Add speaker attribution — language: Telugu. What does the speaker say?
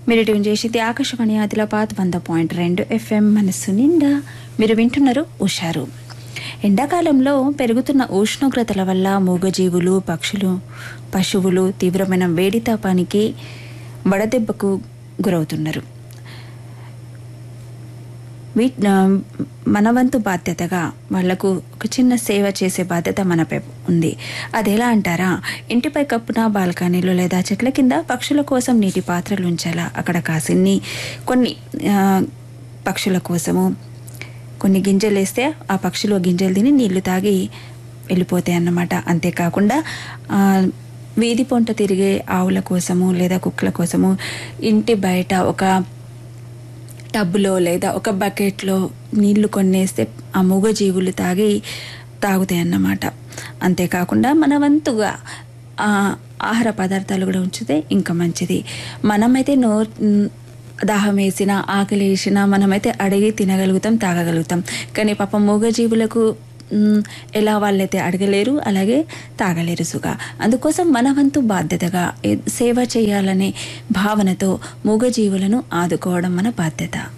Speaker 1: మీరు ట్యూన్ చేసింది ఆకాశవాణి ఆదిలాబాద్ వంద పాయింట్ రెండు ఎఫ్ఎం మనస్సు నిండా మీరు వింటున్నారు ఉషారు ఎండాకాలంలో పెరుగుతున్న ఉష్ణోగ్రతల వల్ల మూగజీవులు పక్షులు పశువులు తీవ్రమైన వేడి తాపానికి వడదెబ్బకు గురవుతున్నారు వీ మన వంతు బాధ్యతగా వాళ్లకు ఒక చిన్న సేవ చేసే బాధ్యత మనపై ఉంది అది ఎలా అంటారా ఇంటిపై కప్పున బాల్కనీలో లేదా చెట్ల కింద పక్షుల కోసం నీటి పాత్రలు ఉంచాలా అక్కడ కాసిన్ని కొన్ని ఆ, పక్షుల కోసము కొన్ని గింజలు వేస్తే ఆ పక్షులు ఆ గింజలు తిని నీళ్లు తాగి వెళ్ళిపోతాయి అన్నమాట అంతేకాకుండా ఆ, వీధి పొంట తిరిగే ఆవుల కోసము లేదా కుక్కల కోసము ఇంటి బయట ఒక టబ్లో లేదా ఒక బకెట్లో నీళ్లు కొన్నేస్తే ఆ మూగజీవులు తాగి తాగుతాయి అన్నమాట అంతేకాకుండా మన వంతుగా ఆ ఆహార పదార్థాలు కూడా ఉంచితే ఇంకా మంచిది మనమైతే నో దాహం వేసిన ఆకలి వేసిన మనమైతే అడిగి తినగలుగుతాం తాగగలుగుతాం కానీ పాపం మూగజీవులకు మ్, ఎలా వాళ్ళైతే అడగలేరు అలాగే తాగలేరు సుగా అందుకోసం మన వంతు బాధ్యతగా ఏ- సేవ చేయాలనే భావనతో మూగజీవులను ఆదుకోవడం మన బాధ్యత